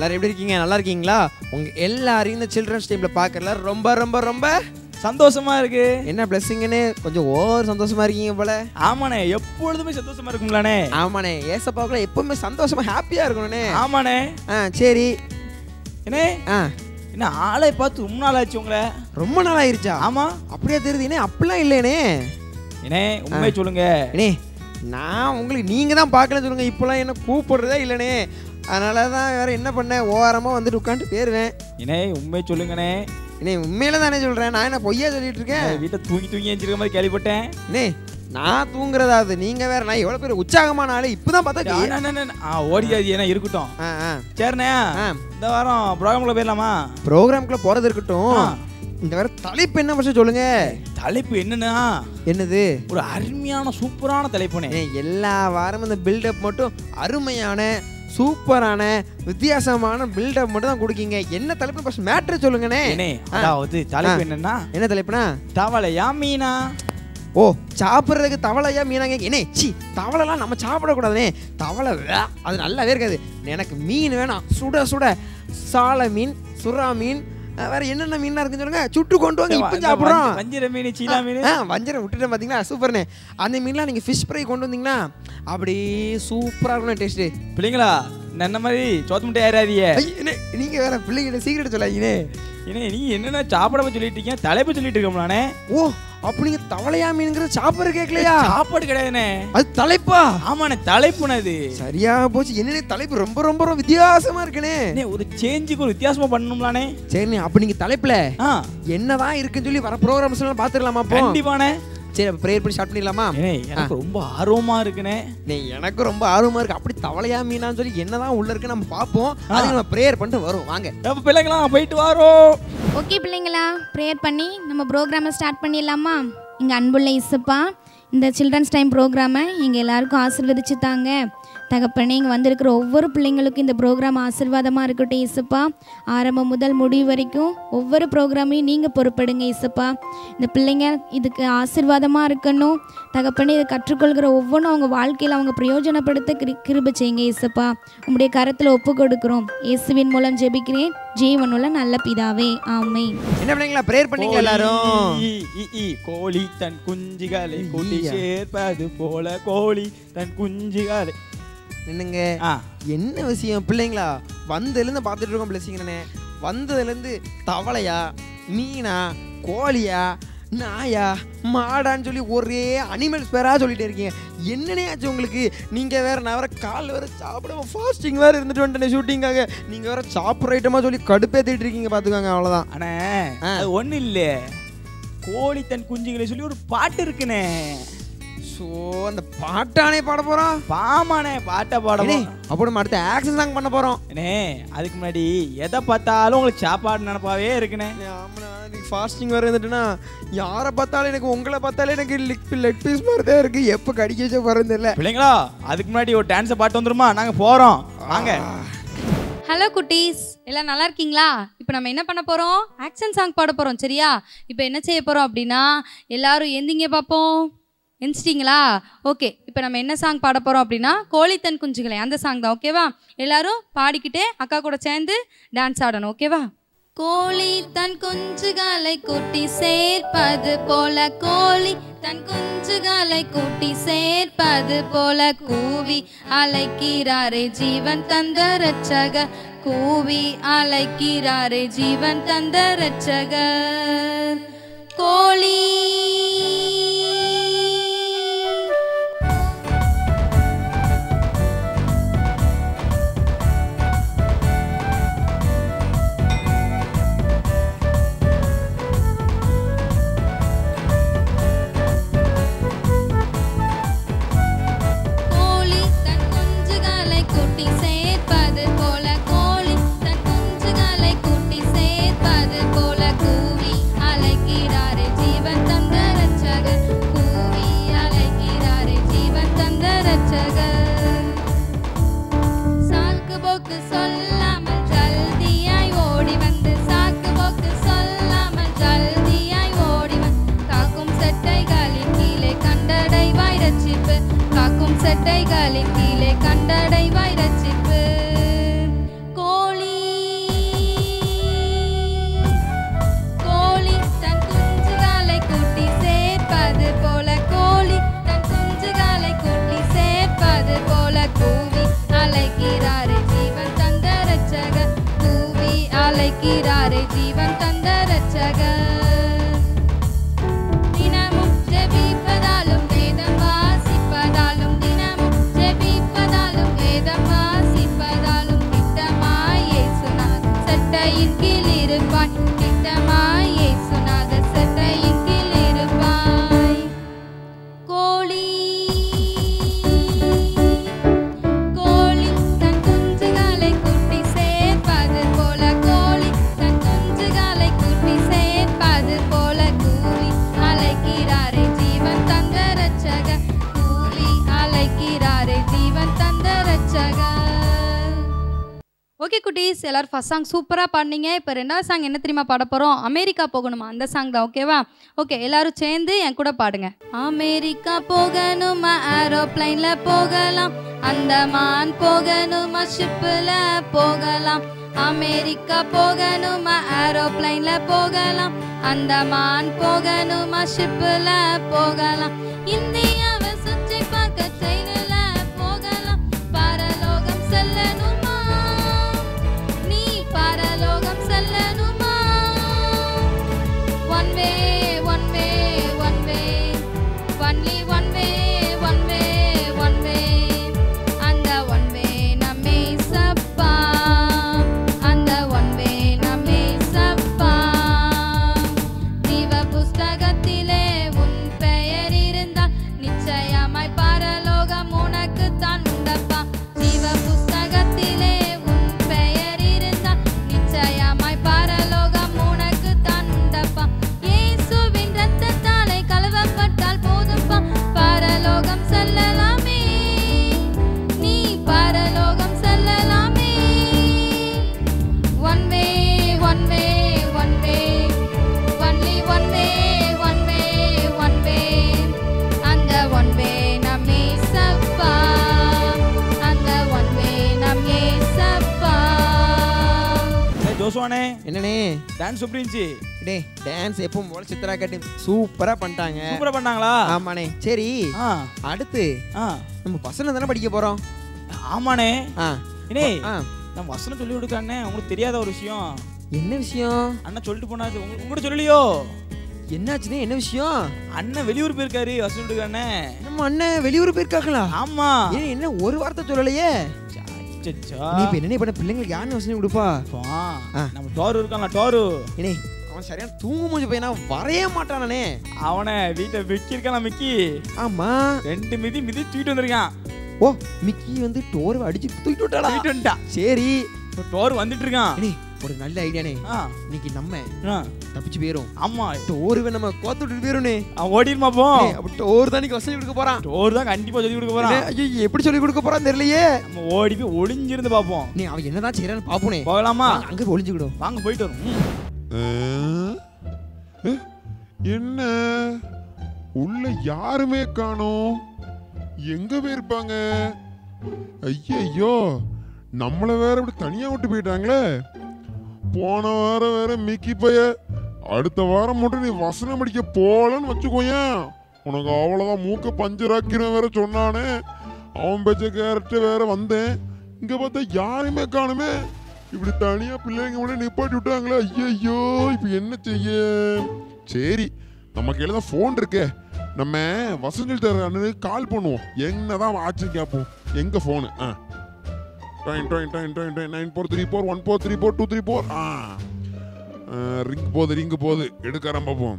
எல்லாரும் எப்படி இருக்கீங்க நல்லா இருக்கீங்களா உங்க எல்லாரையும் இந்த சில்ட்ரன்ஸ் டைம்ல பார்க்கறதுல ரொம்ப ரொம்ப ரொம்ப சந்தோஷமா இருக்கு என்ன பிளஸ்ஸிங்கன்னு கொஞ்சம் ஓவர் சந்தோஷமா இருக்கீங்க போல ஆமாண்ணே எப்பொழுதுமே சந்தோஷமா இருக்கும்லானே ஆமாண்ணே ஏசப்பாக்குள்ள எப்பவுமே சந்தோஷமா ஹாப்பியா இருக்கணும்ண்ணே ஆமாண்ணே ஆ சரி என்ன ஆ என்ன ஆளை பார்த்து ரொம்ப நாள் ஆச்சு உங்களை ரொம்ப நாள் ஆயிருச்சா ஆமா அப்படியே தெரியுது என்ன அப்படிலாம் இல்லைனே என்ன உண்மை சொல்லுங்க அண்ணே நான் உங்களுக்கு நீங்கள் தான் பார்க்கலன்னு சொல்லுங்க இப்போலாம் என்ன கூப்பிடுறதே இல்லைனே அதனால தான் வேற என்ன பண்ணேன் ஓரமாக வந்துட்டு உட்காந்துட்டு போயிடுவேன் என்ன உண்மை சொல்லுங்கண்ணே அண்ணே உண்மையில தானே சொல்கிறேன் நான் என்ன பொய்யா சொல்லிட்டு இருக்கேன் வீட்டில் தூங்கி தூங்கி எஞ்சிருக்க மாதிரி கேள்விப்பட்டேன் அண்ணே நான் தூங்குறதாவது நீங்கள் வேற நான் எவ்வளோ பேர் உற்சாகமான ஆளு இப்போ தான் பார்த்தா அண்ணா, அண்ணா, அண்ணா, ஆ ஓடிக்காது ஏன்னா இருக்கட்டும் ஆ ஆ சரிண்ணே ஆ இந்த வாரம் ப்ரோக்ராம்ல போயிடலாமா ப்ரோக்ராம்குள்ளே போகிறது இருக்கட்டும் ஆ. இந்த வேற தலைப்பு என்ன ஃபஸ்ட்டு சொல்லுங்க தலைப்பு என்னன்னா என்னது ஒரு அருமையான சூப்பரான தலைப்புனே ஏ, எல்லா வாரமும் இந்த பில்டப் மட்டும் அருமையான சூப்பரான வித்தியாசமான பில்டப் மட்டும் தான் கொடுக்கீங்க என்ன தலைப்பு ஃபர்ஸ்ட் மேட்ரு சொல்லுங்கண்ணே ஏனே ஆ. அதாவது தலைப்பு ஆ. என்னன்னா என்ன தலைப்புனா தவளையா மீனா ஓ சாப்பிட்றதுக்கு தவளையா மீனாங்க என்ன சி தவளைலாம் நம்ம சாப்பிடக்கூடாதுனே தவளை வே, அது நல்லாவே இருக்காது எனக்கு மீன் வேணாம் சுட சுட சாலை மீன் சுறா மீன் அஹ், வேற என்னென்ன மீன்லாம் இருக்குன்னு சொல்லுங்க சுட்டு கொண்டு வாங்க இப்போ இந்த சாப்பிட்றோம் வஞ்சி- வஞ்சிர மீன் சீலா மீன் ஆ வஞ்சரம் விட்டுட்டேன் பார்த்தீங்களா சூப்பர்ண்ணே அந்த மீன்லாம் நீங்கள் ஃபிஷ் ஃப்ரை கொண்டு வந்தீங்கன்னா அப்படியே சூப்பராக இருக்கணும் டேஸ்ட்டு பிள்ளைங்களா என்ன மாதிரி சோத்து முட்டை ஏறாதிய நீங்கள் வேற பிள்ளைங்கிட்ட சீக்கிரம் சொல்லாதீங்கண்ணே என்ன நீ என்னென்ன சாப்பிடாம சொல்லிட்டு இருக்கீங்க தலைப்பு சொல்லிட்டு இருக்கோம்லானே ஓ அப்ப நீங்க தவளையா மீனுங்கிற சாப்பிட்ற கேட்கலையா சாப்பாடு கிடையாதுண்ணே அது தலைப்பா ஆமாண்ணே தலைப்புண்ணே அது சரியா போச்சு என்னண்ணே தலைப்பு ரொம்ப ரொம்ப ரொம்ப வித்தியாசமா இருக்குண்ணே அண்ணே, ஒரு சேஞ்சுக்கு ஒரு வித்தியாசமா பண்ணணும்லானே சரிண்ணே அப்ப நீங்க தலைப்புல ஆ என்னதான் இருக்குன்னு சொல்லி வர ப்ரோக்ராம்ஸ் எல்லாம் பாத்துடலாமா அப்போ கண்டிப்பானே சரி அப்ப ப்ரேயர் பண்ணி ஸ்டார்ட் பண்ணிடலாமா ஏனே எனக்கு ரொம்ப ஆர்வமா இருக்குண்ணே நீ எனக்கு ரொம்ப ஆர்வமா இருக்கு அப்படி தவளையா மீனான்னு சொல்லி என்னதான் உள்ள இருக்கு நம்ம பார்ப்போம் அதுக்கு நம்ம ப்ரேயர் பண்ணிட்டு வரும் வாங்க அப்ப பிள்ளைங்களா போயிட்டு வாரோம் ஓகே பிள்ளைங்களா ப்ரேயர் பண்ணி நம்ம ப்ரோக்ராமை ஸ்டார்ட் பண்ணிடலாமா எங்கள் அன்புள்ள இசப்பா இந்த சில்ட்ரன்ஸ் டைம் ப்ரோக்ராமை எங்கள் எல்லாருக்கும் ஆசீர்வதிச்சு தாங்க தகப்பனே இங்கே வந்திருக்கிற ஒவ்வொரு பிள்ளைங்களுக்கும் இந்த ப்ரோக்ராம் ஆசீர்வாதமாக இருக்கட்டும் இசப்பா ஆரம்பம் முதல் முடிவு வரைக்கும் ஒவ்வொரு ப்ரோக்ராமையும் நீங்கள் பொறுப்படுங்க இசப்பா இந்த பிள்ளைங்க இதுக்கு ஆசீர்வாதமாக இருக்கணும் தகப்பனே இதை கற்றுக்கொள்கிற ஒவ்வொன்றும் அவங்க வாழ்க்கையில் அவங்க பிரயோஜனப்படுத்த கிரு கிருப செய்யுங்க இசப்பா உங்களுடைய கரத்தில் ஒப்பு கொடுக்குறோம் இயேசுவின் மூலம் ஜெபிக்கிறேன் ஜீவனுள்ள நல்ல பிதாவே ஆமென் என்ன பண்ணீங்களா ப்ரேயர் பண்ணீங்களா எல்லாரும் கோழி, இ, இ, கோழி தன் குஞ்சுகளை கூட்டி ஐயா. சேர்ப்பது போல கோழி தன் குஞ்சுகளை என்னங்க ஆ என்ன விஷயம் பிள்ளைங்களா வந்ததுலேருந்து பார்த்துட்டு இருக்கோம் பிளஸிங்கண்ணே வந்ததுலேருந்து தவளையா மீனா கோழியா நாயா மாடான்னு சொல்லி ஒரே அனிமல்ஸ் பேரா சொல்லிட்டே இருக்கீங்க என்னனே ஆச்சு உங்களுக்கு நீங்கள் வேற நான் வேற காலைல வேற சாப்பிடாம ஃபாஸ்டிங் வேற இருந்துட்டு வந்துட்டேன் ஷூட்டிங்காக நீங்கள் வேற சாப்பிட்ற ஐட்டமா சொல்லி கடுப்பேத்திட்டு இருக்கீங்க பார்த்துக்கோங்க அவ்வளோதான் அண்ணே ஆ. அது ஒண்ணு இல்ல கோழி தன் குஞ்சுகளை சொல்லி ஒரு பாட்டு இருக்குண்ணே ஸோ அந்த பாட்டானே பாட போகிறோம் பாமாண்ணே பாட்டை பாடணும் அப்போ நம்ம அடுத்த ஆக்ஷன் சாங் பண்ண போகிறோம் அண்ணே அதுக்கு முன்னாடி எதை பார்த்தாலும் உங்களுக்கு சாப்பாடு நினப்பாவே இருக்குண்ணே ஆமாண்ணா இன்னைக்கு ஃபாஸ்டிங் வேறு இருந்துட்டுனா யாரை பார்த்தாலும் எனக்கு உங்களை பார்த்தாலே எனக்கு லிக் லெக் பீஸ் மாதிரி தான் இருக்குது எப்போ கடிக்க வச்ச போகிறது தெரியல பிள்ளைங்களா அதுக்கு முன்னாடி ஒரு டான்ஸை பாட்டு வந்துருமா நாங்க போறோம் வாங்க ஹலோ குட்டீஸ் எல்லாம் நல்லா இருக்கீங்களா இப்போ நம்ம என்ன பண்ண போகிறோம் ஆக்ஷன் சாங் பாட போகிறோம் சரியா இப்போ என்ன செய்ய போகிறோம் அப்படின்னா எல்லாரும் எந்திங்க பார்ப்போம் எந்திச்சிட்டிங்களா ஓகே இப்போ நம்ம என்ன சாங் பாட போகிறோம் அப்படின்னா கோழித்தன் குஞ்சுகளே அந்த சாங் தான் ஓகேவா எல்லாரும் பாடிக்கிட்டே அக்கா கூட சேர்ந்து டான்ஸ் ஆடணும் ஓகேவா கோழி தன் குஞ்சுகளை கூட்டி சேர்ப்பது போல கோழி தன் குஞ்சுகளை கூட்டி சேர்ப்பது போல கூவி அழைக்கிறாரே ஜீவன் தந்த ரட்சக கூவி அழைக்கிறாரே ஜீவன் தந்த ரட்சகர் கோழி கோழி தன் குஞ்சுகளை கூட்டி சேர்ப்பது போல கோழி தன் குஞ்சுகளை கூட்டி சேர்ப்பது போல கூவி அழைக்கிறாரே ஜீவன் தந்த குட்டீஸ் எல்லாரும் ஃபர்ஸ்ட் சாங் சூப்பராக பாடினீங்க இப்போ ரெண்டாவது சாங் என்ன தெரியுமா பாட போகிறோம் அமெரிக்கா போகணுமா அந்த சாங் தான் ஓகேவா ஓகே எல்லாரும் சேர்ந்து என் கூட பாடுங்க அமெரிக்கா போகணுமா ஏரோப்ளைனில் போகலாம் அந்தமான் போகணுமா ஷிப்பில் போகலாம் அமெரிக்கா போகணுமா ஏரோப்ளைனில் போகலாம் அந்தமான் போகணுமா ஷிப்பில் போகலாம் இந்தியாவை சுற்றி பார்க்க ட்ரெயினில் போகலாம் பரலோகம் செல்லணுமா நீ பரலோகம் செல்லணுமா one way one way one way only one way one way one way அந்த ஒன் வே நம்மே சப்பா அந்த ஒன் வே நம்மே சப்பா ஜீவ புஸ்தகத்திலே உன் பெயர் இருந்தால் நிச்சயமாய் பரலோகம் உனக்கு தான் உண்டப்பா ஜீவ புஸ்தகத்திலே உன் பெயர் இருந்தால் நிச்சயமாய் பரலோகம் உனக்கு தான் உண்டப்பா இயேசுவின் ரத்தத்தாலே கழுவப்பட்டால் போதும்பா பரலோகம் செல்லலாமே நீ பரலோகம் செல்லலாமே one way one way one way only one way one way one way அந்த ஒன் வே நம்மே சப்பா அந்த ஒன் வே நம்மே சப்பா ஏய், ஜோசுவானே என்னண்ணே டான்ஸ் எப்படி இருந்துச்சு டே டான்ஸ் எப்பவும் போல சித்ரா கட்டி சூப்பரா பண்ணிட்டாங்க சூப்பரா பண்ணாங்களா ஆமாண்ணே சரி ஆ அடுத்து ஆ நம்ம பசங்க தானே படிக்க போறோம் ஆமாண்ணே ஆ இனே ஆ நான் வசனம் சொல்லி கொடுக்கானே உங்களுக்கு தெரியாத ஒரு விஷயம் என்ன விஷயம் அண்ணன் சொல்லிட்டு போனாது உங்க உங்கள்கிட்ட சொல்லலையோ என்னாச்சுனே என்ன விஷயம் அண்ணன் வெளியூர் போயிருக்காரு வசனம் கொடுக்கானே நம்ம அண்ணன் வெளியூர் போயிருக்காங்களா ஆமா ஏன் என்ன ஒரு வார்த்தை சொல்லலையே அச்சச்சோ. நீ இப்ப என்ன பண்ண பிள்ளைங்களுக்கு யாருன்னு வசனம் கொடுப்பா அப்பா, ஆ. நம்ம டோரு இருக்கான்ல டோரு ஏனே அவன் சரியான தூங்கு மூஞ்சி பையனா வரைய மாட்டானே அவனை வீட்டை மிக்கி இருக்கான் மிக்கி ஆமா ரெண்டு மிதி மிதி தூக்கிட்டு வந்திருக்கான் ஓ மிக்கி வந்து டோர்வை அடிச்சு தூக்கிட்டு விட்டாளா தூக்கிட்டு வந்துட்டான் சரி இப்போ டோர் வந்துட்டு இருக்கான் ஏனே ஒரு நல்ல ஐடியானே ஆ, இன்னைக்கு நம்ம ஆ, தப்பிச்சு போயிரும் ஆமா டோருவை நம்ம கோத்து விட்டு போயிரும்னே அவன் ஓடிருமா போ ஏய், அப்ப டோர் தான் இன்னைக்கு வசதி கொடுக்க போறான் டோர் தான் கண்டிப்பா சொல்லி கொடுக்க போறான் என்ன, ஐயோ, எப்படி சொல்லி கொடுக்க போறான் தெரியலையே நம்ம ஓடி போய் ஒளிஞ்சிருந்து பார்ப்போம் நீ அவன் என்னதான் செய்யறான்னு பாப்போனே போகலாமா வாங்க, அங்க போய் ஒளிஞ்சுக்கிடும் வாங்க போயிட்டு வரும் ம். ஆ? ஏ, என்ன உள்ள யாருமே காணோம் எங்க போயிருப்பாங்க ஐயையோ நம்மள வேற இப்படி தனியா விட்டு போயிட்டாங்களே போன வாரம் வேற மிக்கி பைய அடுத்த வாரம் மட்டும் நீ வசனம் படிக்க போலன்னு வச்சுக்கோயேன் உனக்கு அவ்வளவுதான் மூக்க பஞ்சராக்கிறேன் வேற சொன்னானே அவன் பேச்ச கேரட்டு வேற வந்தேன் இங்க பார்த்தா யாருமே காணுமே இப்படி தனியா பிள்ளைங்க கூட நிப்பாட்டி விட்டாங்களே ஐயோ இப்ப என்ன செய்ய சரி நம்ம கையில தான் ஃபோன் இருக்கே நம்ம வசஞ்சல் தர அண்ணனுக்கு கால் பண்ணுவோம் என்னதான் ஆச்சுன்னு கேட்போம் எங்க ஃபோனு ஆ டைன் டைன் டைன் டைன் டைன் nine four three four one four three four two three four ஆ ரிங் போகுது ரிங்கு போகுது எடுக்காரம் பார்ப்போம்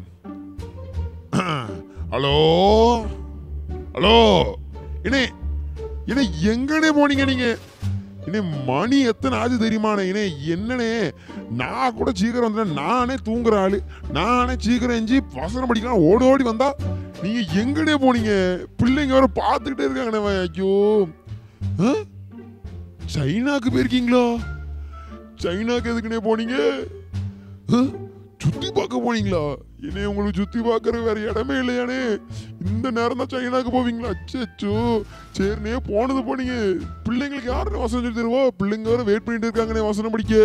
ஹலோ ஹலோ இனே இனே எங்கனே போனீங்க நீங்க இனே மணி எத்தனை ஆச்சு தெரியுமாண்ணே இனே என்னனே நான் கூட சீக்கிரம் வந்தேன் நானே தூங்குற ஆளு நானே சீக்கிரம் எஞ்சி வசனம் படிக்கலாம் ஓடி ஓடி வந்தா நீங்க எங்கனே போனீங்க பிள்ளைங்க வேற பார்த்துக்கிட்டே இருக்காங்கண்ணே ஐயோ ஆ? சைனாக்கு போயிருக்கீங்களா சைனாக்கு எதுக்குனே போனீங்க ஆ? சுத்தி பார்க்க போனீங்களா என்னைய உங்களுக்கு சுத்தி பார்க்கற வேற இடமே இல்லையானே இந்த நேரம் தான் சைனாக்கு போவீங்களா அச்சோ சரிண்ணே போனது போனீங்க பிள்ளைங்களுக்கு யாரு வசனம் சொல்லி தருவா பிள்ளைங்க வேற வெயிட் பண்ணிட்டு இருக்காங்கண்ணே வசனம் படிக்க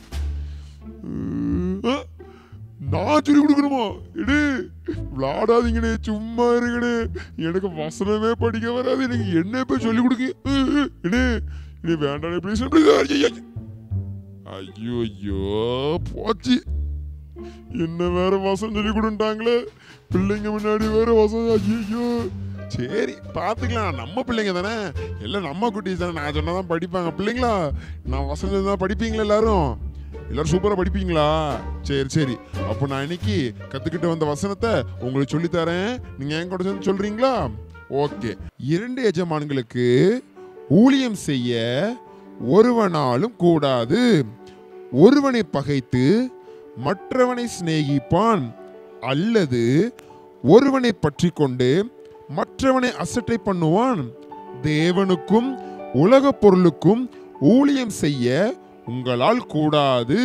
உம், ஆ? நான் சொல்லி கொடுக்கணுமா இடு விளாடாதீங்கண்ணே சும்மா இருங்கண்ணே எனக்கு வசனமே படிக்க வராது எனக்கு என்ன போய் சொல்லி கொடுங்க உம், உம், இடு இனி வேண்டாம் ப்ளீஸ் ப்ளீஸ் ஐயோ ஐயோ போச்சு என்ன வேற வசம் சொல்லி கொடுத்தாங்களே பிள்ளைங்க முன்னாடி வேற வசம் ஐயோ சரி பார்த்துக்கலாம் நம்ம பிள்ளைங்க தானே எல்லாம் நம்ம குட்டீஸ் தானே நான் சொன்னாதான் படிப்பாங்க பிள்ளைங்களா நான் வசனம் தான் படிப்பீங்களா எல்லாரும் எல்லாரும் சூப்பரா படிப்பீங்களா சரி சரி அப்போ நான் இன்னைக்கு கத்துக்கிட்டு வந்த வசனத்தை உங்களுக்கு சொல்லித் தரேன் நீங்க என் கூட சேர்ந்து சொல்றீங்களா ஓகே இரண்டு எஜமான்களுக்கு ஊழியம் செய்ய ஒருவனாலும் கூடாது ஒருவனை பகைத்து மற்றவனை சிநேகிப்பான் அல்லது ஒருவனை பற்றி கொண்டு மற்றவனை அசட்டை பண்ணுவான் தேவனுக்கும் உலகப் பொருளுக்கும் ஊழியம் செய்ய உங்களால் கூடாது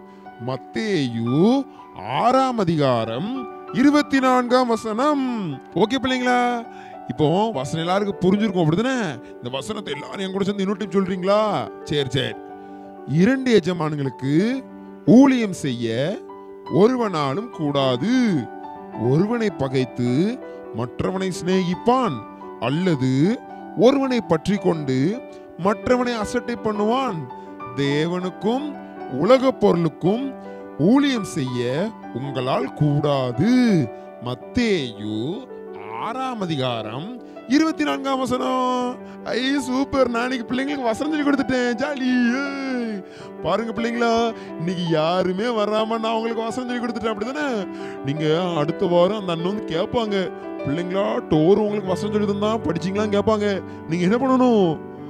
மத்தேயு ஆறாம் அதிகாரம் இருபத்தி நான்காம் வசனம் ஓகே பிள்ளைங்களா இப்போ வசனம் எல்லாருக்கும் புரிஞ்சிருக்கும் அப்படிதானே இந்த வசனத்தை எல்லாரும் என் கூட சேர்ந்து இன்னொரு time சொல்றீங்களா சரி சரி இரண்டு எஜமான்களுக்கு ஊழியம் செய்ய ஒருவனாலும் கூடாது ஒருவனை பகைத்து மற்றவனை சிநேகிப்பான் அல்லது ஒருவனை பற்றி கொண்டு மற்றவனை அசட்டை பண்ணுவான் தேவனுக்கும் உலகப் பொருளுக்கும் ஊழியம் செய்ய உங்களால் கூடாது மத்தேயு ஆறாம் அதிகாரம் இருபத்தி நான்காம் வசனம் ஐ சூப்பர் நான் இன்னைக்கு பிள்ளைங்களுக்கு வசனம் சொல்லி கொடுத்துட்டேன் ஜாலி ஏய். பாருங்க பிள்ளைங்களா இன்னைக்கு யாருமே வராம நான் உங்களுக்கு வசனம் சொல்லி கொடுத்துட்டேன் அப்படிதானே நீங்க அடுத்த வாரம் அந்த அண்ணன் வந்து கேட்பாங்க பிள்ளைங்களா டோர் உங்களுக்கு வசனம் சொல்லி தந்தா படிச்சீங்களான்னு கேட்பாங்க நீங்க என்ன பண்ணணும்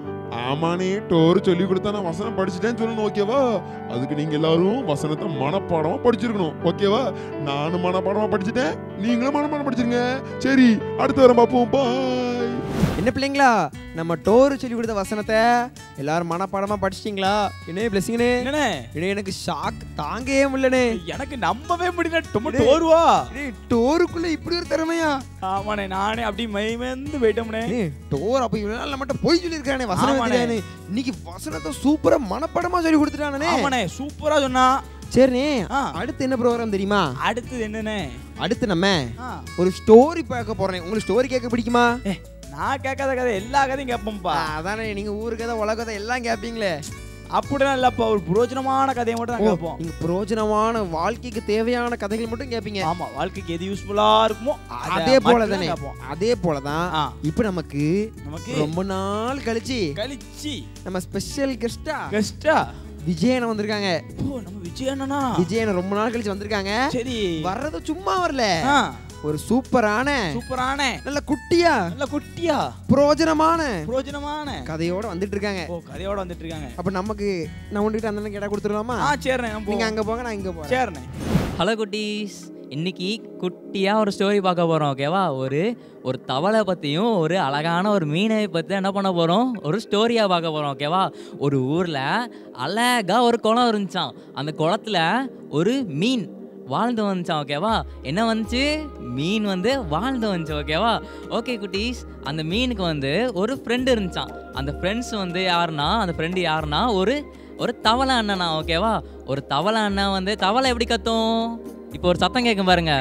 ஆமானே டோர் சொல்லி கொடுத்தா நான் வசனம் படிச்சுட்டேன்னு சொல்லணும் ஓகேவா அதுக்கு நீங்க எல்லாரும் வசனத்தை மனப்பாடமா படிச்சிருக்கணும் ஓகேவா நானும் மனப்பாடமா படிச்சுட்டேன் நீங்களும் மனப்பாடம் படிச்சிருங்க சரி அடுத்த வாரம் பார்ப்போம் பாய் என்ன பிள்ளைங்களா நம்ம டோரு சொல்லி கொடுத்த வசனத்தை எல்லாரும் மனப்பாடமா படிச்சிட்டீங்களா என்ன பிளஸிங்கனே என்னண்ணே இனே எனக்கு ஷாக் தாங்கவே முடியலனே எனக்கு நம்பவே முடியல ரொம்ப டோருவா டேய் டோருக்குள்ள இப்படி ஒரு திறமையா ஆமாண்ணே நானே அப்படி மைமந்து போயிட்டோம்னே டேய் டோர் அப்ப இவ்வளவு நாள் நம்மகிட்ட போய் சொல்லியிருக்கானே வசனம் ஆமாண்ணே. தெரியானே இன்னைக்கு வசனத்தை சூப்பரா மனப்பாடமா சொல்லி கொடுத்துட்டானே ஆமாண்ணே சூப்பரா சொன்னா சரிண்ணே ஆ. அடுத்து என்ன ப்ரோக்ராம் தெரியுமா அடுத்தது என்னண்ணே அடுத்து நம்ம ஆ. ஒரு ஸ்டோரி பார்க்க போறேன் உங்களுக்கு ஸ்டோரி கேட்க பிடிக்குமா ஏ, நான் கேட்காத கதை எல்லா கதையும் கேட்போம்ப்பா ஆ, அதானே நீங்க ஊரு கதை உலக கதை எல்லாம் கேட்பீங்களே அப்படிலாம் இல்லப்பா ஒரு புரோஜனமான கதையை மட்டும் ஓ, தான் கேட்போம் நீங்க பிரயோஜனமான வாழ்க்கைக்கு தேவையான கதைகள் மட்டும் கேட்பீங்க ஆமா வாழ்க்கைக்கு எது யூஸ்ஃபுல்லா இருக்குமோ அத அதே போல மட்டும் தானே கேட்போம். அதே போலதான் ஆ, இப்போ நமக்கு நமக்கு ரொம்ப நாள் கழிச்சு கழிச்சி நம்ம ஸ்பெஷல் கெஸ்டா கெஸ்டா விஜயன வந்திருக்காங்க ஓ நம்ம விஜய் அண்ணனா விஜயன ரொம்ப நாள் கழிச்சு வந்திருக்காங்க சரி வர்றது சும்மா வரல ஆ, ஒரு சூப்பரான சூப்பரான நல்ல குட்டியா நல்ல குட்டியா பிரயோஜனமான புரோஜனமான கதையோட வந்துட்டு இருக்காங்க ஓ கதையோட வந்துட்டு இருக்காங்க அப்ப நமக்கு நான் உங்ககிட்ட அந்த கேட்டா கொடுத்துடலாமா ஆ சரிண்ணே நம்ம நீங்க போவோம். அங்க போங்க நான் இங்க போறேன் சரிண்ணே ஹலோ குட்டீஸ் இன்னைக்கு குட்டியாக ஒரு ஸ்டோரி பார்க்க போகிறோம் ஓகேவா ஒரு ஒரு தவளை பற்றியும் ஒரு அழகான ஒரு மீனை பற்றி என்ன பண்ண போகிறோம் ஒரு ஸ்டோரியாக பார்க்க போகிறோம் ஓகேவா ஒரு ஊரில் அழகாக ஒரு குளம் இருந்துச்சான் அந்த குளத்துல ஒரு மீன் வாழ்ந்து வந்துச்சான் ஓகேவா என்ன வந்துச்சு மீன் வந்து வாழ்ந்து வந்துச்சு ஓகேவா ஓகே குட்டீஸ் அந்த மீனுக்கு வந்து ஒரு ஃப்ரெண்டு இருந்துச்சான் அந்த ஃப்ரெண்ட்ஸ் வந்து யாருன்னா அந்த ஃப்ரெண்டு யாருன்னா ஒரு ஒரு தவளை அண்ணனா ஓகேவா ஒரு தவளை அண்ணன் வந்து தவளை எப்படி கத்தும் இப்போ ஒரு சத்தம் கேட்கும் பாருங்க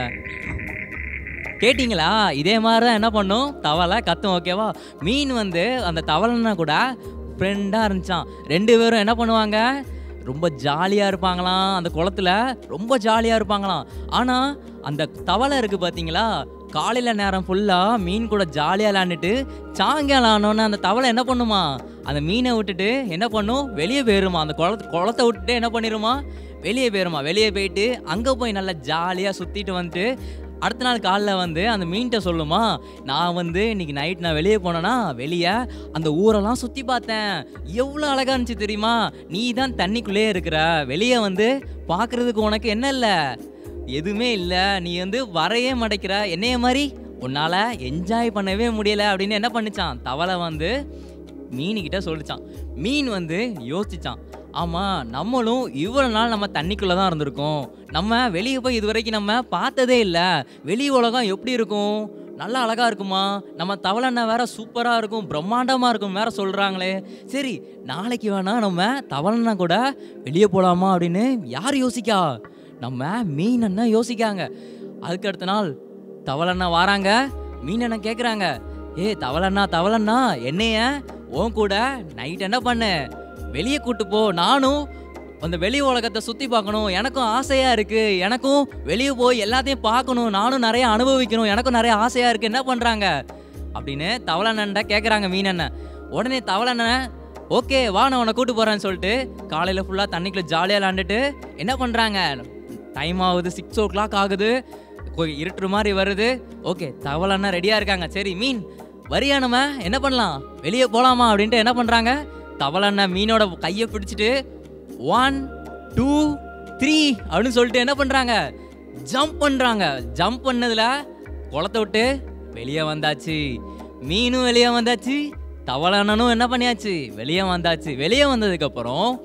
கேட்டிங்களா இதே மாதிரி தான் என்ன பண்ணும் தவளை கத்தும் ஓகேவா மீன் வந்து அந்த தவளைன்னா கூட ஃப்ரெண்டாக இருந்துச்சான் ரெண்டு பேரும் என்ன பண்ணுவாங்க ரொம்ப ஜாலியாக இருப்பாங்களாம் அந்த குளத்துல ரொம்ப ஜாலியாக இருப்பாங்களாம் ஆனால் அந்த தவளை இருக்குது பார்த்தீங்களா காலையில் நேரம் ஃபுல்லாக மீன் கூட ஜாலியாக விளாண்டுட்டு சாயங்காலம் ஆனோன்னு அந்த தவளை என்ன பண்ணுமா அந்த மீனை விட்டுட்டு என்ன பண்ணும் வெளியே போயிருமா அந்த குளத்து குளத்தை விட்டுட்டு என்ன பண்ணிருமா வெளியே போயிருமா வெளியே போயிட்டு அங்கே போய் நல்லா ஜாலியாக சுற்றிட்டு வந்துட்டு அடுத்த நாள் காலைல வந்து அந்த மீன்கிட்ட சொல்லுமா நான் வந்து இன்னைக்கு நைட் நான் வெளியே போனேன்னா வெளியே அந்த ஊரெல்லாம் சுற்றி பார்த்தேன் எவ்வளோ அழகா இருந்துச்சு தெரியுமா நீ தான் தண்ணிக்குள்ளேயே இருக்கிற வெளியே வந்து பார்க்குறதுக்கு உனக்கு என்ன இல்லை எதுவுமே இல்லை நீ வந்து வரையே மடைக்கிற என்னைய மாதிரி உன்னால் என்ஜாய் பண்ணவே முடியல அப்படின்னு என்ன பண்ணுச்சான் தவளை வந்து மீனுக்கிட்ட சொல்லிச்சான் மீன் வந்து யோசிச்சான் ஆமாம் நம்மளும் இவ்வளோ நாள் நம்ம தண்ணிக்குள்ளே தான் இருந்திருக்கோம் நம்ம வெளியே போய் இது வரைக்கும் நம்ம பார்த்ததே இல்லை வெளி உலகம் எப்படி இருக்கும் நல்லா அழகா இருக்குமா நம்ம தவளைன்னா வேற சூப்பராக இருக்கும் பிரம்மாண்டமாக இருக்கும் வேற சொல்கிறாங்களே சரி நாளைக்கு வேணா நம்ம தவளைன்னா கூட வெளியே போகலாமா அப்படின்னு யார் யோசிக்கா நம்ம மீன் அண்ணா யோசிக்காங்க அதுக்கு அடுத்த நாள் தவளண்ணா வாராங்க மீன் அண்ணா கேட்குறாங்க ஏ தவளண்ணா தவளண்ணா என்னைய உன் கூட நைட் என்ன பண்ண வெளியே கூட்டு போ நானும் அந்த வெளி உலகத்தை சுற்றி பார்க்கணும் எனக்கும் ஆசையாக இருக்குது எனக்கும் வெளியே போய் எல்லாத்தையும் பார்க்கணும் நானும் நிறைய அனுபவிக்கணும் எனக்கும் நிறைய ஆசையாக இருக்குது என்ன பண்ணுறாங்க அப்படின்னு தவளண்ணன்ட்ட கேட்குறாங்க மீனண்ணன் உடனே தவளண்ணன் ஓகே வா நான் உன்னை கூட்டு போகிறேன்னு சொல்லிட்டு காலையில் ஃபுல்லாக தண்ணிக்குள்ளே ஜாலியாக விளாண்டுட்டு என்ன பண்ணுறாங்க டைம் ஆகுது சிக்ஸ் ஓ கிளாக் ஆகுது கொ- இருட்டுற மாதிரி வருது ஓகே தவளண்ணா ரெடியாக இருக்காங்க சரி மீன் வரியா நம்ம என்ன பண்ணலாம் வெளியே போகலாமா அப்படின்ட்டு என்ன பண்ணுறாங்க தவளண்ணா மீனோட கையை பிடிச்சிட்டு ஒன் டூ த்ரீ அப்படின்னு சொல்லிட்டு என்ன பண்ணுறாங்க ஜம்ப் பண்ணுறாங்க ஜம்ப் பண்ணதில் குளத்தை விட்டு வெளியே வந்தாச்சு மீனும் வெளியே வந்தாச்சு தவளண்ணனும் என்ன பண்ணியாச்சு வெளியே வந்தாச்சு வெளியே வந்ததுக்கப்புறம்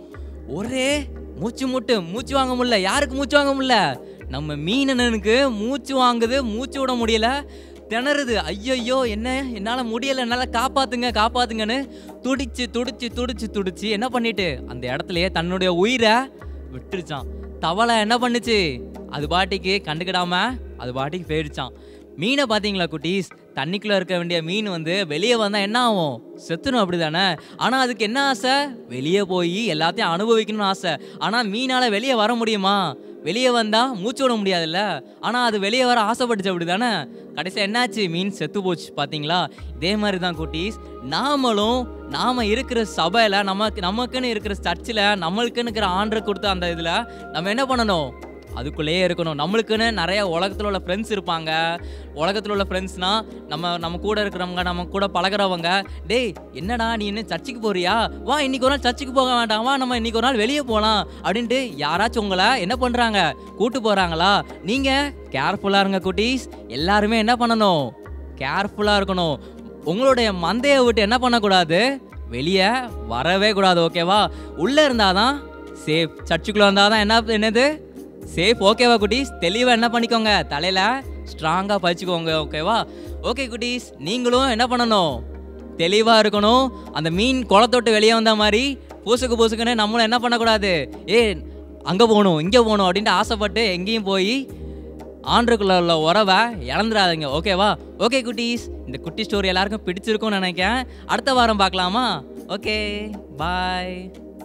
ஒரே மூச்சு முட்டு மூச்சு வாங்க முடியல யாருக்கு மூச்சு வாங்க முடியல நம்ம மீனனுக்கு மூச்சு வாங்குது மூச்சு விட முடியல திணறுது ஐயையோ என்ன என்னால் முடியல என்னால் காப்பாத்துங்க காப்பாத்துங்கன்னு துடிச்சு துடிச்சு துடிச்சு துடிச்சு என்ன பண்ணிட்டு அந்த இடத்துலயே தன்னுடைய உயிரை விட்டுருச்சான் தவளை என்ன பண்ணுச்சு அது பாட்டிக்கு கண்டுக்கிடாம அது பாட்டிக்கு போயிடுச்சான் மீனை பார்த்தீங்களா குட்டீஸ் தண்ணிக்குள்ளே இருக்க வேண்டிய மீன் வந்து வெளியே வந்தால் என்ன ஆகும் செத்துணும் அப்படி தானே ஆனால் அதுக்கு என்ன ஆசை வெளியே போய் எல்லாத்தையும் அனுபவிக்கணும்னு ஆசை ஆனால் மீனால் வெளியே வர முடியுமா வெளியே வந்தால் மூச்சு விட முடியாதுல்ல ஆனால் அது வெளியே வர ஆசைப்பட்டுச்சு அப்படி தானே கடைசியாக என்னாச்சு மீன் செத்து போச்சு பார்த்தீங்களா இதே மாதிரி தான் குட்டீஸ் நாமளும் நாம் இருக்கிற சபையில் நமக்கு நமக்குன்னு இருக்கிற சர்ச்சில் நம்மளுக்குன்னு இருக்கிற ஆண்டரை கொடுத்த அந்த இதில் நம்ம என்ன பண்ணணும் அதுக்குள்ளேயே இருக்கணும் நம்மளுக்குன்னு நிறைய உலகத்தில் உள்ள ஃப்ரெண்ட்ஸ் இருப்பாங்க உலகத்தில் உள்ள ஃப்ரெண்ட்ஸ்னால் நம்ம நம்ம கூட இருக்கிறவங்க நம்ம கூட பழகுறவங்க டேய் என்னடா நீ என்ன சர்ச்சுக்கு போறியா வா இன்னைக்கு ஒரு நாள் சர்ச்சுக்கு போக வேண்டாம் வா நம்ம இன்னைக்கு ஒரு நாள் வெளியே போகலாம் அப்படின்ட்டு யாராச்சும் உங்களை என்ன பண்ணுறாங்க கூட்டு போகிறாங்களா நீங்கள் கேர்ஃபுல்லாக இருங்க குட்டீஸ் எல்லாருமே என்ன பண்ணணும் கேர்ஃபுல்லாக இருக்கணும் உங்களுடைய மந்தையை விட்டு என்ன பண்ணக்கூடாது வெளியே வரவே கூடாது ஓகேவா உள்ளே இருந்தாதான் சேஃப் சர்ச்சுக்குள்ளே இருந்தால் தான் என்ன என்னது சேஃப் ஓகேவா குட்டீஸ் தெளிவாக என்ன பண்ணிக்கோங்க தலையில் ஸ்ட்ராங்காக பறிச்சுக்கோங்க ஓகேவா ஓகே குட்டீஸ் நீங்களும் என்ன பண்ணணும் தெளிவாக இருக்கணும் அந்த மீன் குளத்தொட்டு வெளியே வந்த மாதிரி பூசுக்கு பூசுக்குன்னு நம்மளும் என்ன பண்ணக்கூடாது ஏ அங்கே போகணும் இங்கே போகணும் அப்படின்ட்டு ஆசைப்பட்டு எங்கேயும் போய் ஆண்டுக்குள்ள உள்ள உறவை இழந்துடாதீங்க ஓகேவா ஓகே குட்டீஸ் இந்த குட்டி ஸ்டோரி எல்லாருக்கும் பிடிச்சிருக்கும்னு நினைக்கிறேன் அடுத்த வாரம் பார்க்கலாமா ஓகே பாய்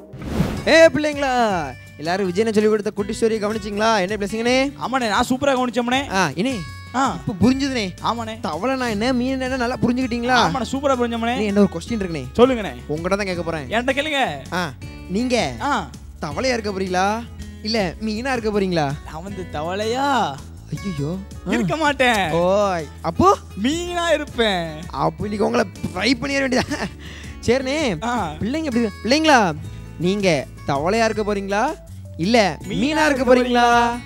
ஏ பிள்ளைங்களா எல்லாரும் விஜயனை சொல்லி கொடுத்த குட்டி ஸ்டோரி கவனிச்சிங்களா என்ன பேசுங்கண்ணே ஆமாண்ணே நான் சூப்பரா கவனிச்சோம்னே ஆ இனே ஆ இப்போ புரிஞ்சுதுனே ஆமாண்ணே தவளை நான் என்ன மீன் என்ன நல்லா புரிஞ்சுக்கிட்டீங்களா ஆமாண்ணே சூப்பரா புரிஞ்சோம்னே நீ என்ன ஒரு கொஸ்டின் இருக்குனே சொல்லுங்கண்ணே உங்கள்கிட்ட தான் கேட்க போறேன் என்கிட்ட கேளுங்க ஆ நீங்க ஆ தவளையா இருக்க போறீங்களா இல்ல மீனா இருக்க போறீங்களா நான் வந்து தவளையா ஐயோ இருக்க மாட்டேன் ஓ அப்போ மீனா இருப்பேன் அப்போ இன்னைக்கு உங்களை ஃப்ரை பண்ணிட வேண்டியதா சரிண்ணே ஆ பிள்ளைங்க எப்படி பிள்ளைங்களா நீங்க தவளையா இருக்க போறீங்களா இல்ல மீனா இருக்க போறீங்களா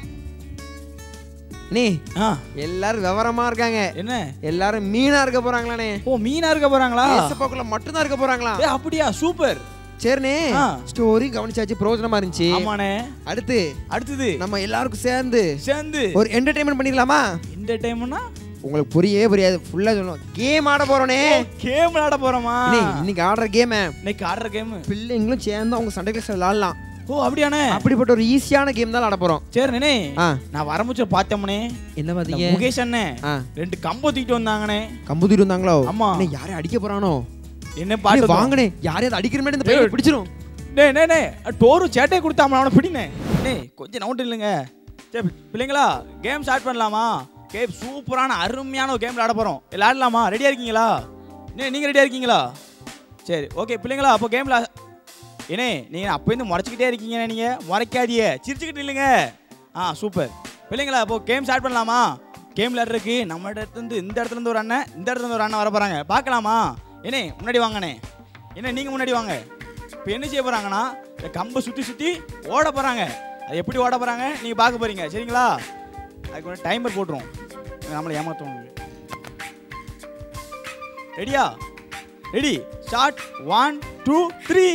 நீ ஆ எல்லாரும் விவரமா இருக்காங்க என்ன எல்லாரும் மீனா இருக்க போறாங்களாண்ணே ஓ மீனா இருக்க போறாங்களா ஏசப்பாக்குள்ள மட்டும்தான் இருக்க போறாங்களா ஏ அப்படியா சூப்பர் சரிண்ணே ஆ. ஸ்டோரி கவனிச்சாச்சு பிரயோஜனமா இருந்துச்சு ஆமாண்ணே அடுத்து அடுத்தது நம்ம எல்லாருக்கும் சேர்ந்து சேர்ந்து ஒரு என்டர்டைன்மெண்ட் பண்ணிடலாமா இந்த டைம்னா உங்களுக்கு புரியவே புரியாது ஃபுல்லா சொல்லணும் கேம் ஆட போறோனே கேம் விளையாட போறோமா இன்னைக்கு ஆடுற கேம இன்னைக்கு ஆடுற கேம் பிள்ளைங்களும் சேர்ந்து அவங்க சண்டை கிளாஸ் விளாடலாம் ஓ அப்படியாண்ணே அப்படிப்பட்ட ஒரு ஈஸியான கேம் தான் ஆட போறோம் சரிண்ணே ஆ நான் வரமுச்ச பார்த்தோம்னே என்ன இந்த பாத்தீங்க முகேஷ் அண்ணே ஆ ரெண்டு கம்பு தூக்கிட்டு வந்தாங்கண்ணே கம்புதிரி இருந்தாங்களோ ஆமா. என்ன யாரையும் அடிக்க போறானோ என்ன டேய், பாட்டு வாங்கனே யாரையாவது அடிக்கிற மாதிரி இந்த பையனை டேய். பிடிச்சிரும் டே டே டே டோரு சேட்டையை கொடுத்தாமல அவனை பிடினே டேய் கொஞ்சம் நவுண்டு இல்லைங்க சரி பிள்ளைங்களா கேம் ஸ்டார்ட் பண்ணலாமா கேம் சூப்பரான அருமையான ஒரு கேம் விளையாட போகிறோம் விளையாடலாமா ரெடியாக இருக்கீங்களா நே நீங்கள் ரெடியாக இருக்கீங்களா சரி ஓகே பிள்ளைங்களா அப்போ கேமில் ஏனே நீங்கள் அப்போருந்து முறைச்சிக்கிட்டே இருக்கீங்கண்ணே நீங்கள் முறைக்காதியே சிரிச்சுக்கிட்டு இல்லைங்க ஆ சூப்பர் பிள்ளைங்களா அப்போ கேம் ஸ்டார்ட் பண்ணலாமா கேம் விளையாடுறதுக்கு நம்ம இடத்துல இருந்து இந்த இடத்துல இருந்து ஒரு அண்ணன் இந்த இடத்துல இருந்து ஒரு அண்ணன் வர போகிறாங்க பார்க்கலாமா ஏனே முன்னாடி வாங்கண்ணே என்ன நீங்கள் முன்னாடி வாங்க இப்போ என்ன செய்ய போகிறாங்கன்னா இந்த கம்பை சுற்றி சுற்றி ஓட போகிறாங்க அது எப்படி ஓட போகிறாங்க நீங்கள் பார்க்க போகிறீங்க சரிங்களா அதுக்கு ஒரு டைமர் போட்டுருவோம் நம்மளை ஏமாற்றுவோம் ரெடியா ready start one two three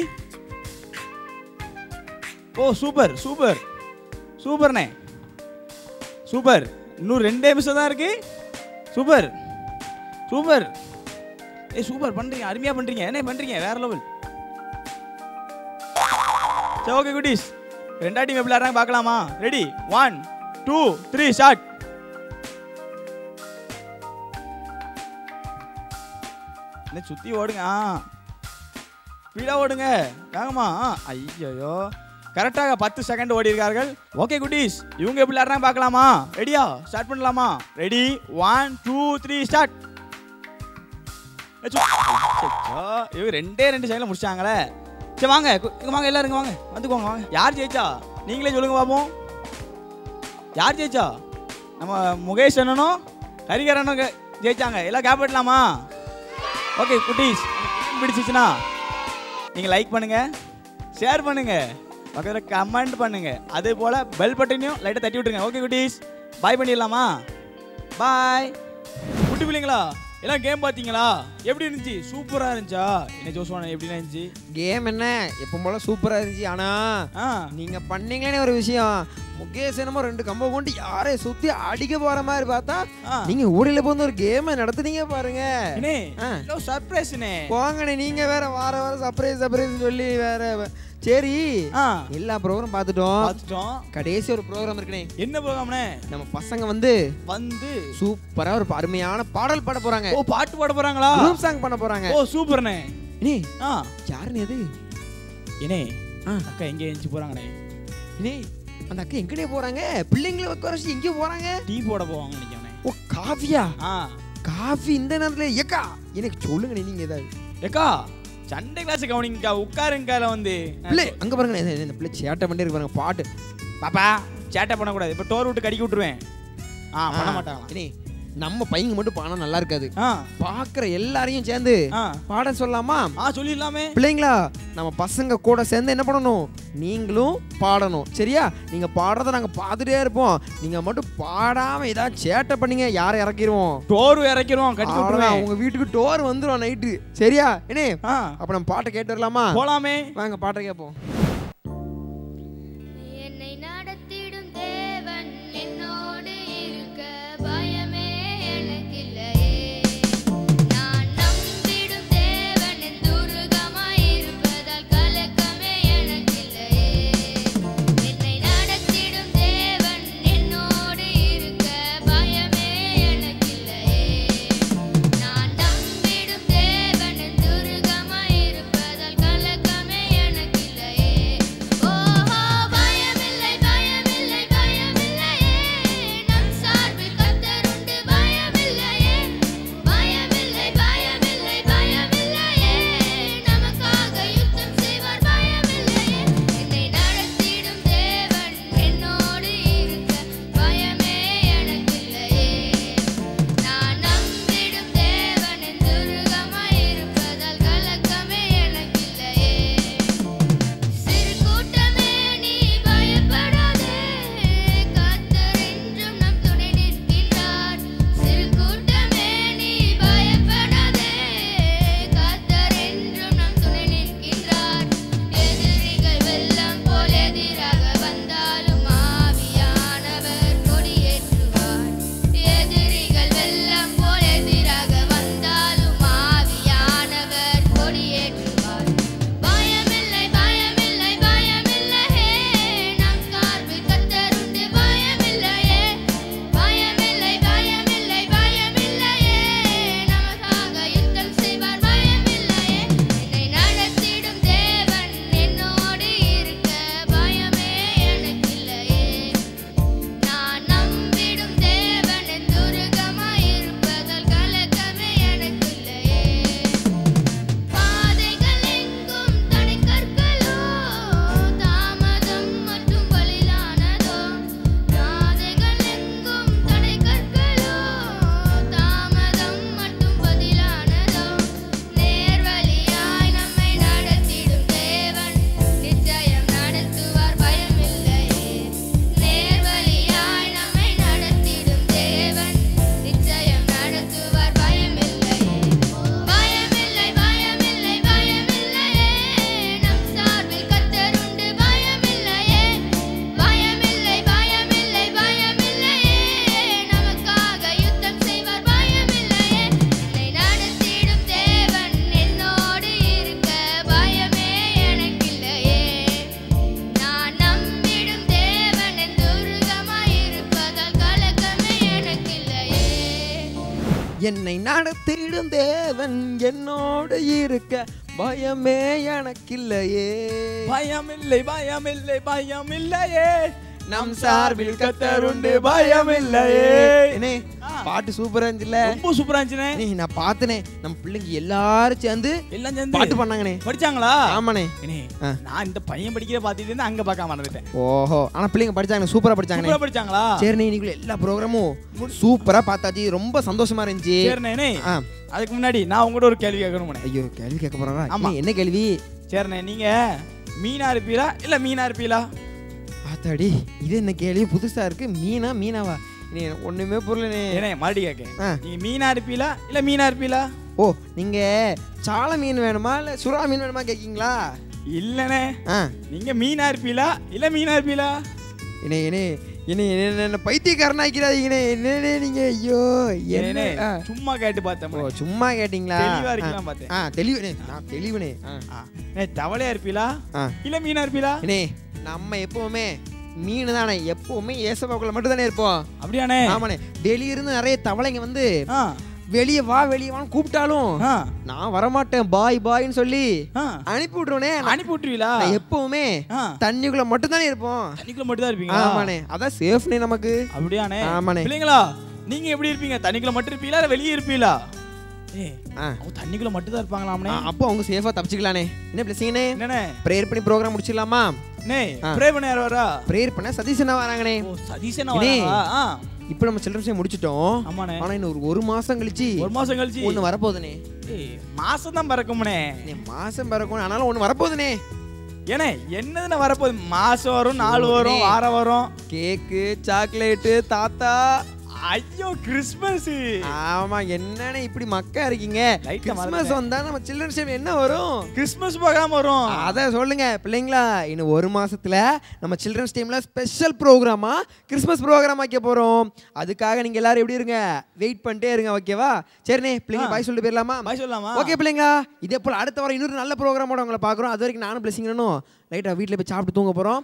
ஓ சூப்பர் சூப்பர் சூப்பர்ண்ணே சூப்பர் இன்னும் ரெண்டே நிமிஷம் தான் இருக்கு சூப்பர் சூப்பர் ஏய் சூப்பர் பண்றீங்க அருமையா பண்றீங்க என்ன பண்றீங்க வேற லெவல் சரி ஓகே குட்டீஸ் ரெண்டா டீம் எப்படி விளையாடுறாங்க பார்க்கலாமா ready one two three start என்ன சுத்தி ஓடுங்க ஆ ஸ்பீடாக ஓடுங்க வேகமா ஐயோ கரெக்டாக பத்து செகண்ட் ஓடி இருக்கார்கள் ஓகே குட்டீஸ் இவங்க எப்படி விளையாடுறாங்க பார்க்கலாமா ரெடியா ஸ்டார்ட் பண்ணலாமா ready one two three start இவங்க ரெண்டே ரெண்டு செகண்ட்ல முடிச்சாங்களே சரி வாங்க கு- இங்க வாங்க எல்லாரும் இங்க வாங்க வந்துக்கோங்க வாங்க யார் ஜெயிச்சா நீங்களே சொல்லுங்க பாப்போம் யார் ஜெயிச்சா நம்ம முகேஷ் அண்ணனும் ஹரிகர் அண்ணனும் கே- ஜெயிச்சாங்க எல்லாம் கேப் பண்ணலாமா ஓகே குட்டீஸ் பிடிச்சிச்சுன்னா நீங்கள் லைக் பண்ணுங்க ஷேர் பண்ணுங்க பக்கத்தில் கமெண்ட் பண்ணுங்க அதே போல் பெல் பட்டனையும் லைட்டாக தட்டி விட்டுருங்க ஓகே குட்டீஸ் பாய் பண்ணிடலாமா பாய் குட்டி பிள்ளைங்களா எல்லாம் கேம் பாத்தீங்களா எப்படி இருந்துச்சு சூப்பரா இருந்துச்சா என்ன ஜோஸ்வான எப்படி இருந்துச்சு கேம் என்ன எப்போ போல சூப்பரா இருந்துச்சு ஆனா ஆ நீங்க பண்ணீங்களே ஒரு விஷயம் முகேஷ் என்னமோ ரெண்டு கம்பை கொண்டு யாரை சுத்தி அடிக்க போற மாதிரி பார்த்தா ஆ. நீங்க ஊடையில போந்து ஒரு கேமை நடத்துனீங்க பாருங்க அண்ணே ஆ. ஹலோ சர்ப்ரைஸ்ண்ணே போங்கண்ணே நீங்க வேற வார வாரம் சர்ப்ரைஸ் சர்ப்ரைஸ் சொல்லி வேற சரி ஆ எல்லா ப்ரோக்ராம் பார்த்துட்டோம் பார்த்துட்டோம் கடைசி ஒரு ப்ரோக்ராம் இருக்குனே என்ன ப்ரோக்ராம்ண்ணே நம்ம பசங்க வந்து வந்து சூப்பரா ஒரு அருமையான பாடல் பாட போறாங்க ஓ பாட்டு பாட போறாங்களா குரூப் சாங் பண்ண போறாங்க ஓ சூப்பர்ண்ணே இனி ஆ யாருன்னு எது ஏனே ஆ. அக்கா எங்க எழுந்துச்சு போறாங்கண்ணே இனி அந்த அக்கா எங்கடே போறாங்க பிள்ளைங்களை உட்கார வச்சு எங்க போறாங்க டீ போட போவாங்க நினைக்கிறேன் ஓ காஃபியா ஆ காஃபி இந்த நேரத்துல ஏக்கா எனக்கு சொல்லுங்க நீங்க ஏதாவது ஏக்கா சண்டை கிளாஸ் கவனிங்கக்கா உட்காருங்கக்கால வந்து பிள்ளை அங்க பாருங்க இந்த- இந்த பிள்ளை சேட்டை பண்ணி இருக்கு பாருங்க பாட்டு பாப்பா சேட்டை பண்ணக்கூடாது இப்போ டோர் விட்டு கடிக்க விட்டுருவேன் ஆ பண்ண மாட்டாங்களா இனி நம்ம பையங்க மட்டும் பானா நல்லா இருக்காது ஆ பாக்குற எல்லாரையும் சேர்ந்து ஆ பாட சொல்லலாமா ஆ சொல்லிடலாமே பிள்ளைங்களா நம்ம பசங்க கூட சேர்ந்து என்ன பண்ணணும் நீங்களும் பாடணும் சரியா நீங்க பாடுறத நாங்க பார்த்துட்டே இருப்போம் நீங்க மட்டும் பாடாம ஏதாவது சேட்டை பண்ணீங்க யாரை இறக்கிடுவோம் டோர் இறக்கிடுவோம் கடிக்க அவ்வளவுதான், விட்டுருவேன் உங்க வீட்டுக்கு டோர் வந்துரும் நைட்டு சரியா என்ன ஆ அப்ப நம்ம பாட்டை கேட்டு வரலாமா போலாமே வாங்க பாட்டை கேட்போம் என்னை நடத்திடும் தேவன் என்னோடு இருக்க பயமே எனக்கில்லையே நான் நம்பிடும் தேவன் என் துருகமாயிருப்பதால் கலக்கமே எனக்கில்லையே என்னை நடத்திடும் தேவன் என்னோடு இருக்க பயமே எனக்கில்லையே நான் நம்பிடும் தேவன் என் துருகமாயிருப்பதால் கலக்கமே எனக்கில்லையே ஓஹோ பயமில்லை பயமில்லை பயமில்லையே நம் சார்பில் கர்த்தருண்டு பயமில்லையே பயமில்லை பயமில்லை பயமில்லையே நமக்காக யுத்தம் செய்வார் பயமில்லையே என்னை நடத்திடும் தேவன் என்னோடு இருக்க பயமே எனக்கில்லையே நான் நம்பிடும் தேவன் என் துருகமாயிருப்பதால் கலக்கமே எனக்கில்லையே சிறு கூட்டமே நீ பயப்படாதே கர்த்தர் என்றும் நம் துணை நிற்கின்றார் சிறு கூட்டமே நீ பயப்படாதே கர்த்தர் என்றும் நம் துணை நிற்கின்றார் எதிரிகள் வெள்ளம் போல் எதிராக வந்தாலும் ஆவியானவர் கொடியேற்றுவார் எதிரிகள் வெள்ளம் போல் எதிராக வந்தாலும் ஆவியானவர் கொடியேற்றுவார் பயமில்லை பயமில்லை பயமில்லையே நம் சார்பில் கர்த்தருண்டு பயமில்லையே பயமில்லை பயமில்லை பயமில்லையே நமக்காக யுத்தம் செய்வார் பயமில்லையே என்னை நடத்திடும் தேவன் என்னோடு இருக்க பயமே எனக்கில்லையே நான் நம்பிடும் தேவன் என் துருகமாயிருப்பதால் கலக்கமே எனக்கில்லையே பாதைகள் எங்கும் தடைக்கற்களோ தாமதம் மற்றும் பலிலானதோ பாதைகள் எங்கும் தடைக்கற்களோ தாமதம் மற்றும் பதிலானதோ நேர்வழியாய் நம்மை நடத்திடும் தேவன் நிச்சயம் நடத்துவார் பயமில்லையே நேர்வழியாய் நம்மை நடத்திடும் தேவன் நிச்சயம் நடத்துவார் பயமில்லையே பயமில்லை பயமில்லை பயமில்லையே நம் சார்பில் கர்த்தருண்டு பயமில்லையே பயமில்லை பயமில்லை பயமில்லையே நமக்காக யுத்தம் செய்வார் பயமில்லையே என்னை நடத்திடும் தேவன் என்னோடு இருக்க பயமே எனக்கில்லையே நான் நம்பிடும் தேவன் என் துருகமாயிருப்பதால் கலக்கமே எனக்கில்லையே என்னை நடத்திடும் தேவன் என்னோடு இருக்க பயமே எனக்கில்லையே பயமில்லை பயமில்லை பயமில்லையே நம் சார்பில் கத்தருண்டு பயமில்லையே என்னே பாட்டு சூப்பரா இருந்துச்சுல்ல ரொம்ப சூப்பரா இருந்துச்சுனே அண்ணே, நான் பார்த்தனே நம்ம பிள்ளைங்க எல்லாரும் சேர்ந்து எல்லாம் சேர்ந்து பாட்டு பண்ணாங்கண்ணே படிச்சாங்களா ஆமாண்ணே அண்ணே, ஆ. நான் இந்த பையன் படிக்கிற பார்த்துட்டு இருந்து அங்க பார்க்க மறந்துட்டேன் ஓஹோ ஆனா பிள்ளைங்க படிச்சாங்க சூப்பரா படிச்சாங்கண்ணே சூப்பரா படிச்சாங்களா சரி இன்னைக்குள்ள எல்லா ப்ரோக்ராமும் சூப்பரா பார்த்தாச்சு ரொம்ப சந்தோஷமா இருந்துச்சு சரிண்ணே ஆ அதுக்கு முன்னாடி நான் உங்கள்கிட்ட ஒரு கேள்வி கேட்கணும் ஐயோ கேள்வி கேட்க போறாரா ஆமா. என்ன கேள்வி சரிண்ணே நீங்க மீனா இருப்பீங்களா இல்ல மீனா இருப்பீங்களா ஆத்தாடி இது என்ன கேள்வி புதுசா இருக்கு மீனா மீனாவா இனி எனக்கு ஒண்ணுமே புரியலனே ஏனே மறுபடியும் ஆ. கேட்க நீங்க மீனா இருப்பீங்களா இல்ல மீனா இருப்பீங்களா ஓ நீங்க சால மீன் வேணுமா இல்ல சுறா மீன் வேணுமா கேக்கீங்களா இல்லனே ஆ நீங்க மீனா இருப்பீங்களா இல்ல மீனா இருப்பீங்களா இனே இனே இனே என்ன என்ன பைத்தியக்காரன் ஆக்கிறாதீங்கண்ணே என்னண்ணே நீங்க ஐயோ என்ன ஏனே ஆ. சும்மா கேட்டு பார்த்தேன் ஓ சும்மா கேட்டிங்களா தெளிவா ஆ. இருக்கலாம் பார்த்தேன் ஆ தெளிவுனே நான் தெளிவுனே ஆ ஆ. ஏ தவளையா இருப்பீங்களா ஆ இல்ல மீனா இருப்பீங்களா இனே நம்ம எப்பவுமே மீன் தானே எப்பவுமே ஏசப்பாக்குள்ள மட்டும் தானே இருப்போம் அப்படியானே ஆமாண்ணே வெளியிருந்து நிறைய தவளைங்க வந்து ஆ வெளியே வா வெளியே வான்னு கூப்பிட்டாலும் ஆ நான் வரமாட்டேன் பாய் பாய்ன்னு சொல்லி ஆ அனுப்பி விட்ருவனே அனுப்பி விட்டுருவீங்களா நான் எப்பவுமே ஆ தண்ணிக்குள்ள மட்டும் தானே இருப்போம் தண்ணிக்குள்ள மட்டும் தான் இருப்பீங்களா ஆமாண்ணே அதான் சேஃப்னே நமக்கு அப்படியானே ஆமாண்ணே. பிள்ளைங்களா நீங்க எப்படி இருப்பீங்க தண்ணிக்குள்ள மட்டும் இருப்பீங்களா இல்ல வெளியே இருப்பீங்களா ஏய் ஆ அவங்க தண்ணிக்குள்ள மட்டும் தான் இருப்பாங்களாம்னே ஆ, அப்போ அவங்க சேஃபா தப்பிச்சுக்கலானே என்ன பிளஸிங்கண்ணே என்னண்ணே ப்ரேயர் பண்ணி ப்ரோக்ராம் முடிச்சிடலாமா நே ஆ. ப்ரே பண்ண யார் வரா ப்ரேயர் பண்ண சதீஷ் அண்ணா வராங்கண்ணே ஓ சதீஷன் இனே. வரா ஆ இப்போ நம்ம சில்ட்ரன்ஸ் டே முடிச்சிட்டோம் ஆமாண்ணே ஆனா இன்னும் ஒரு ஒரு மாசம் கழிச்சு ஒரு மாசம் கழிச்சு ஒண்ணு வரப்போகுதுனே ஏய் மாசம் தான் பறக்கும்னே நே, மாசம் பிறக்கும் ஆனாலும் ஒண்ணு வரப்போகுதுனே ஏனே என்னதுன்னு வரப்போகுது மாசம் வரும் நாள் வரும் அண்ணே. வாரம் வரும் கேக்கு சாக்லேட்டு தாத்தா ஐயோ கிறிஸ்மஸ் ஆமா என்னண்ணே இப்படி மக்கா இருக்கீங்க Light ஆ கிறிஸ்மஸ் மறந்துட்டேன். வந்தா நம்ம சில்ட்ரன்ஸ் டே என்ன வரும் கிறிஸ்மஸ் பார்க்காம வரும் அத சொல்லுங்க பிள்ளைங்களா இன்னும் ஒரு மாசத்துல நம்ம சில்ட்ரன்ஸ் டைம்ல ஸ்பெஷல் ப்ரோக்ராமா கிறிஸ்மஸ் ப்ரோக்ராம் வைக்க போறோம் அதுக்காக நீங்க எல்லாரும் எப்படி இருங்க வெயிட் பண்ணிட்டே இருங்க ஓகேவா சரிண்ணே பிள்ளைங்க ஆ. பாய் சொல்லிட்டு போயிடலாமா பாய் சொல்லலாமா ஓகே பிள்ளைங்களா இதே போல அடுத்த வாரம் இன்னொரு நல்ல ப்ரோக்ராமோட உங்களை பார்க்குறோம் அது வரைக்கும் நானும் பிளஸிங்கனும் லைட்டாக வீட்டில் போய் சாப்பிட்டு தூங்க போகிறோம்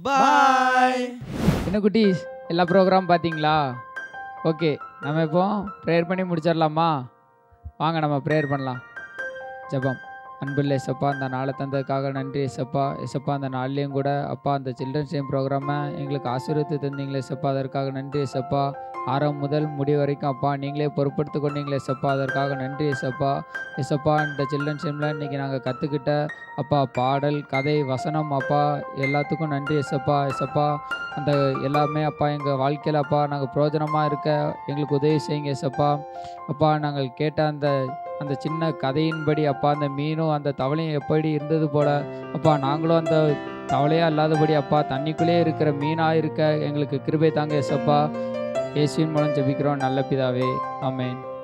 பாய் என்ன குட்டீஸ் எல்லா ப்ரோக்ராம் பார்த்தீங்களா ஓகே நம்ம இப்போ ப்ரேயர் பண்ணி முடிச்சிடலாமா வாங்க நம்ம ப்ரேயர் பண்ணலாம் ஜெபம் அன்புள்ள எசப்பா அந்த நாளை தந்ததுக்காக நன்றி எசப்பா எசப்பா அந்த நாள்லேயும் கூட அப்பா அந்த சில்ட்ரன்ஸ் டே ப்ரோக்ராமை எங்களுக்கு ஆசீர்வத்து தந்தீங்களே எசப்பா அதற்காக நன்றி எசப்பா ஆறாம் முதல் முடி வரைக்கும் அப்பா நீங்களே பொறுப்படுத்து கொண்டீங்களே எசப்பா அதற்காக நன்றி எசப்பா எசப்பா இந்த சில்ட்ரன்ஸ் டேமில் இன்றைக்கி நாங்கள் கற்றுக்கிட்ட அப்பா பாடல் கதை வசனம் அப்பா எல்லாத்துக்கும் நன்றி எசப்பா எசப்பா அந்த எல்லாமே அப்பா எங்கள் வாழ்க்கையில் அப்பா நாங்கள் பிரயோஜனமாக இருக்க எங்களுக்கு உதவி செய்யுங்க எசப்பா அப்பா நாங்கள் கேட்ட அந்த அந்த சின்ன கதையின்படி அப்பா அந்த மீனும் அந்த தவளையும் எப்படி இருந்தது போல அப்பா நாங்களும் அந்த தவளையாக இல்லாதபடி அப்பா தண்ணிக்குள்ளே இருக்கிற மீனாக இருக்க எங்களுக்கு கிருபை தாங்க எசப்பா இயேசுவின் மூலம் ஜெபிக்கிறோம் நல்ல பிதாவே ஆமென்